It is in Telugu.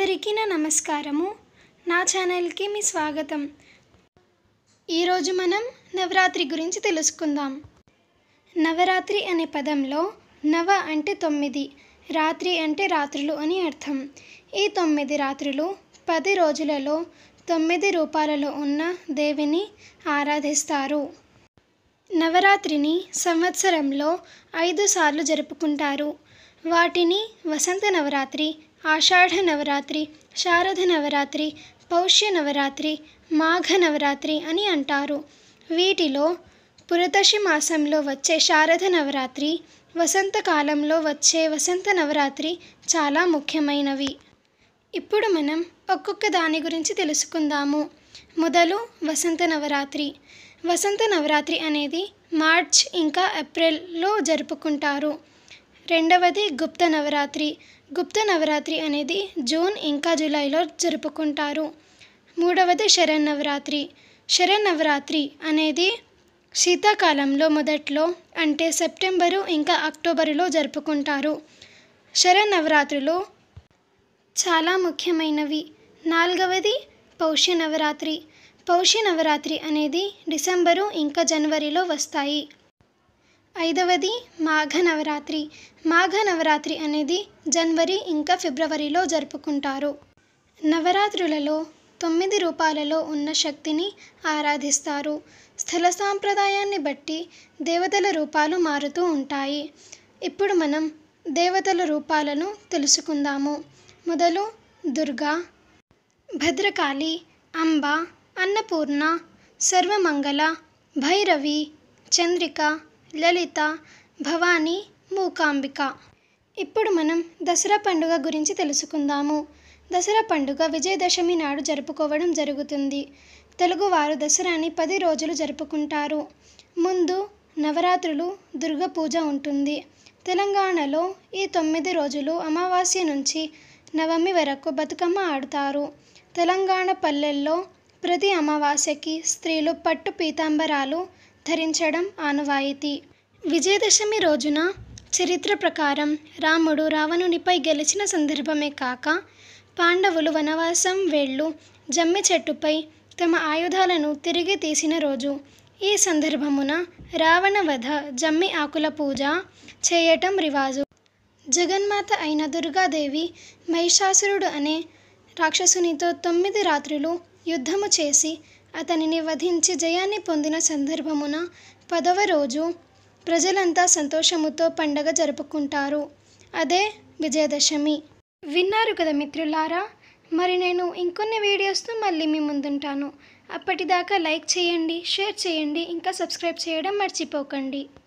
అందరికీ నా నమస్కారము నా ఛానల్కి మీ స్వాగతం ఈరోజు మనం నవరాత్రి గురించి తెలుసుకుందాం నవరాత్రి అనే పదంలో నవ అంటే తొమ్మిది రాత్రి అంటే రాత్రులు అని అర్థం ఈ తొమ్మిది రాత్రులు పది రోజులలో తొమ్మిది రూపాలలో ఉన్న దేవిని ఆరాధిస్తారు నవరాత్రిని సంవత్సరంలో ఐదు సార్లు జరుపుకుంటారు వాటిని వసంత నవరాత్రి ఆషాఢ నవరాత్రి శారద నవరాత్రి పౌష్య నవరాత్రి మాఘ నవరాత్రి అని అంటారు వీటిలో పురదశి మాసంలో వచ్చే శారద నవరాత్రి వసంతకాలంలో వచ్చే వసంత నవరాత్రి చాలా ముఖ్యమైనవి ఇప్పుడు మనం ఒక్కొక్క దాని గురించి తెలుసుకుందాము మొదలు వసంత నవరాత్రి వసంత నవరాత్రి అనేది మార్చ్ ఇంకా ఏప్రిల్లో జరుపుకుంటారు రెండవది గుప్త నవరాత్రి గుప్త నవరాత్రి అనేది జూన్ ఇంకా జూలైలో జరుపుకుంటారు మూడవది శరన్నవరాత్రి శరన్నవరాత్రి అనేది శీతాకాలంలో మొదట్లో అంటే సెప్టెంబరు ఇంకా అక్టోబరులో జరుపుకుంటారు శరన్నవరాత్రులు చాలా ముఖ్యమైనవి నాలుగవది పౌష్య నవరాత్రి పౌష్య నవరాత్రి అనేది డిసెంబరు ఇంకా జనవరిలో వస్తాయి ఐదవది మాఘ నవరాత్రి మాఘ నవరాత్రి అనేది జనవరి ఇంకా ఫిబ్రవరిలో జరుపుకుంటారు నవరాత్రులలో తొమ్మిది రూపాలలో ఉన్న శక్తిని ఆరాధిస్తారు స్థల సాంప్రదాయాన్ని బట్టి దేవతల రూపాలు మారుతూ ఉంటాయి ఇప్పుడు మనం దేవతల రూపాలను తెలుసుకుందాము మొదలు దుర్గా భద్రకాళి అంబ అన్నపూర్ణ సర్వమంగళ భైరవి చంద్రిక లలిత భవానీ మూకాంబిక ఇప్పుడు మనం దసరా పండుగ గురించి తెలుసుకుందాము దసరా పండుగ విజయదశమి నాడు జరుపుకోవడం జరుగుతుంది తెలుగువారు దసరాని పది రోజులు జరుపుకుంటారు ముందు నవరాత్రులు దుర్గ పూజ ఉంటుంది తెలంగాణలో ఈ తొమ్మిది రోజులు అమావాస్య నుంచి నవమి వరకు బతుకమ్మ ఆడుతారు తెలంగాణ పల్లెల్లో ప్రతి అమావాస్యకి స్త్రీలు పట్టు పీతాంబరాలు ధరించడం ఆనవాయితీ విజయదశమి రోజున చరిత్ర ప్రకారం రాముడు రావణునిపై గెలిచిన సందర్భమే కాక పాండవులు వనవాసం వేళ్ళు జమ్మి చెట్టుపై తమ ఆయుధాలను తిరిగి తీసిన రోజు ఈ సందర్భమున రావణ వధ జమ్మి ఆకుల పూజ చేయటం రివాజు జగన్మాత అయిన దుర్గాదేవి మహిషాసురుడు అనే రాక్షసునితో తొమ్మిది రాత్రులు యుద్ధము చేసి అతనిని వధించి జయాన్ని పొందిన సందర్భమున పదవ రోజు ప్రజలంతా సంతోషముతో పండగ జరుపుకుంటారు అదే విజయదశమి విన్నారు కదా మిత్రులారా మరి నేను ఇంకొన్ని వీడియోస్తో మళ్ళీ మీ ముందుంటాను అప్పటిదాకా లైక్ చేయండి షేర్ చేయండి ఇంకా సబ్స్క్రైబ్ చేయడం మర్చిపోకండి